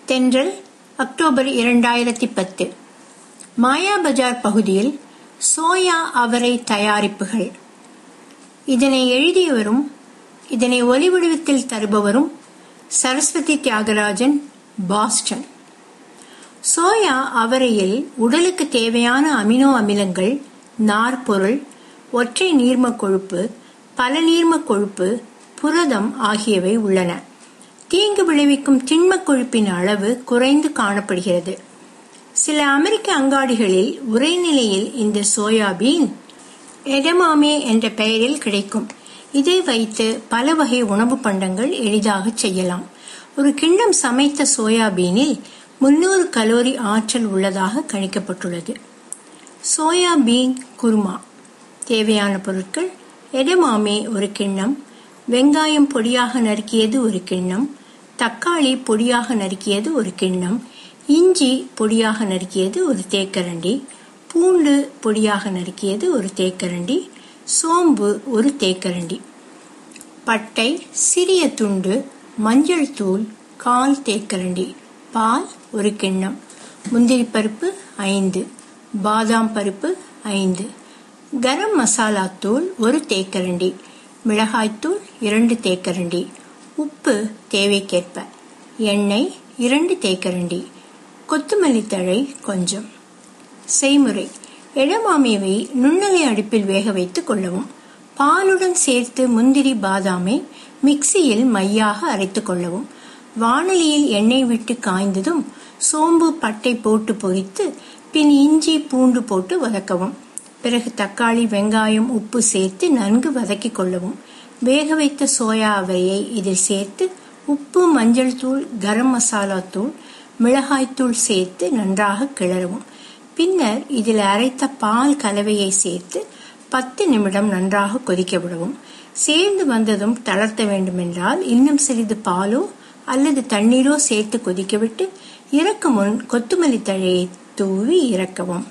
தென்றல் அக்டோபர் இரண்டாயிரத்தி பத்து மாயா பஜார் பகுதியில் சோயா அவரை தயாரிப்புகள் இதனை எழுதியவரும் இதனை ஒலிவடிவத்தில் தருபவரும் சரஸ்வதி தியாகராஜன் பாஸ்டன் சோயா அவரையில் உடலுக்கு தேவையான அமினோ அமிலங்கள் நார்பொருள் ஒற்றை நீர்ம கொழுப்பு பல நீர்ம கொழுப்பு புரதம் ஆகியவை உள்ளன தீங்கு விளைவிக்கும் திண்ம கொழுப்பின் அளவு குறைந்து காணப்படுகிறது சில அமெரிக்க அங்காடிகளில் உரைநிலையில் இந்த சோயாபீன் எடமாமே என்ற பெயரில் கிடைக்கும் இதை வைத்து பல வகை உணவு பண்டங்கள் எளிதாக செய்யலாம் ஒரு கிண்ணம் சமைத்த சோயாபீனில் முன்னூறு கலோரி ஆற்றல் உள்ளதாக கணிக்கப்பட்டுள்ளது சோயாபீன் குருமா தேவையான பொருட்கள் எடமாமே ஒரு கிண்ணம் வெங்காயம் பொடியாக நறுக்கியது ஒரு கிண்ணம் தக்காளி பொடியாக நறுக்கியது ஒரு கிண்ணம் இஞ்சி பொடியாக நறுக்கியது ஒரு தேக்கரண்டி பூண்டு பொடியாக நறுக்கியது ஒரு தேக்கரண்டி சோம்பு ஒரு தேக்கரண்டி பட்டை சிறிய துண்டு மஞ்சள் தூள் கால் தேக்கரண்டி பால் ஒரு கிண்ணம் முந்திரி பருப்பு ஐந்து பாதாம் பருப்பு ஐந்து கரம் மசாலா தூள் ஒரு தேக்கரண்டி மிளகாய்த்தூள் இரண்டு தேக்கரண்டி உப்பு தேவைக்கேற்ப எண்ணெய் இரண்டு தேக்கரண்டி கொத்தமல்லி தழை கொஞ்சம் செய்முறை எடமாமேவை நுண்ணலை அடுப்பில் வேக வைத்துக் கொள்ளவும் பாலுடன் சேர்த்து முந்திரி பாதாமை மிக்சியில் மையாக அரைத்துக் கொள்ளவும் வானலியில் எண்ணெய் விட்டு காய்ந்ததும் சோம்பு பட்டை போட்டு பொரித்து பின் இஞ்சி பூண்டு போட்டு வதக்கவும் பிறகு தக்காளி வெங்காயம் உப்பு சேர்த்து நன்கு வதக்கிக் கொள்ளவும் வேக வைத்த சோயா அவரையை இதில் சேர்த்து உப்பு மஞ்சள் தூள் கரம் மசாலா தூள் மிளகாய்த்தூள் சேர்த்து நன்றாக கிளறவும் பின்னர் இதில் அரைத்த பால் கலவையை சேர்த்து பத்து நிமிடம் நன்றாக கொதிக்க விடவும் சேர்ந்து வந்ததும் தளர்த்த வேண்டுமென்றால் இன்னும் சிறிது பாலோ அல்லது தண்ணீரோ சேர்த்து கொதிக்கவிட்டு இறக்க முன் கொத்துமல்லி தழையை தூவி இறக்கவும்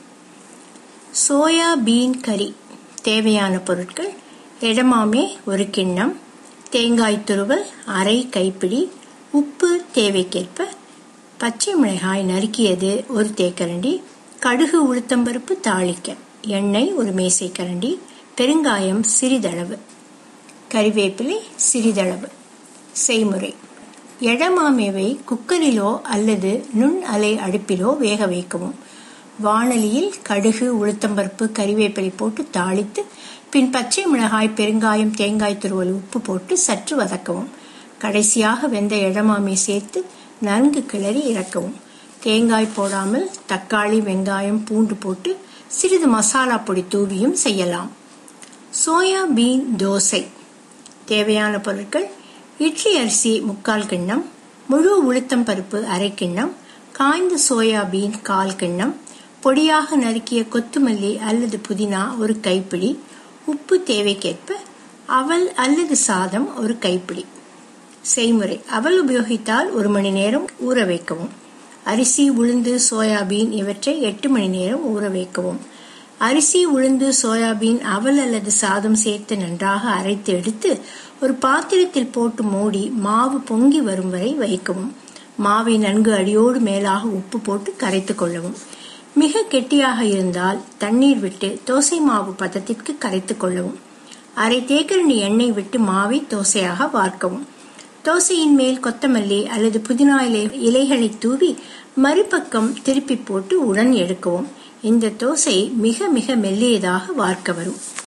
சோயா பீன் கறி தேவையான பொருட்கள் எடமாமே ஒரு கிண்ணம் தேங்காய் துருவல் அரை கைப்பிடி உப்பு தேவைக்கேற்ப பச்சை மிளகாய் நறுக்கியது ஒரு தேக்கரண்டி கடுகு உளுத்தம்பருப்பு தாளிக்க எண்ணெய் ஒரு மேசை கரண்டி பெருங்காயம் சிறிதளவு கறிவேப்பிலை சிறிதளவு செய்முறை எடமாமேவை குக்கரிலோ அல்லது நுண் அலை அடுப்பிலோ வேக வைக்கவும் வாணலியில் கடுகு உளுத்தம்பருப்பு கறிவேப்பிலை போட்டு தாளித்து பின் பச்சை மிளகாய் பெருங்காயம் தேங்காய் துருவல் உப்பு போட்டு சற்று வதக்கவும் கடைசியாக வெந்த எடமாமே சேர்த்து நன்கு கிளறி இறக்கவும் தேங்காய் போடாமல் தக்காளி வெங்காயம் பூண்டு போட்டு சிறிது மசாலா பொடி தூவியும் செய்யலாம் சோயா பீன் தோசை தேவையான பொருட்கள் இட்லி அரிசி முக்கால் கிண்ணம் முழு உளுத்தம் பருப்பு அரை கிண்ணம் காய்ந்த சோயா பீன் கால் கிண்ணம் பொடியாக நறுக்கிய கொத்துமல்லி அல்லது புதினா ஒரு கைப்பிடி உப்பு தேவைக்கேற்ப அவல் அல்லது சாதம் ஒரு கைப்பிடி செய்முறை அவல் உபயோகித்தால் ஒரு மணி நேரம் ஊற வைக்கவும் அரிசி உளுந்து சோயாபீன் இவற்றை எட்டு மணி நேரம் ஊற வைக்கவும் அரிசி உளுந்து சோயாபீன் அவல் அல்லது சாதம் சேர்த்து நன்றாக அரைத்து எடுத்து ஒரு பாத்திரத்தில் போட்டு மூடி மாவு பொங்கி வரும் வரை வைக்கவும் மாவை நன்கு அடியோடு மேலாக உப்பு போட்டு கரைத்து கொள்ளவும் மிக கெட்டியாக இருந்தால் தண்ணீர் விட்டு தோசை மாவு பதத்திற்கு கரைத்து கொள்ளவும் அரை தேக்கரண்டி எண்ணெய் விட்டு மாவை தோசையாக வார்க்கவும் தோசையின் மேல் கொத்தமல்லி அல்லது புதினா இலை இலைகளை தூவி மறுபக்கம் திருப்பி போட்டு உடன் எடுக்கவும் இந்த தோசை மிக மிக மெல்லியதாக வார்க்க வரும்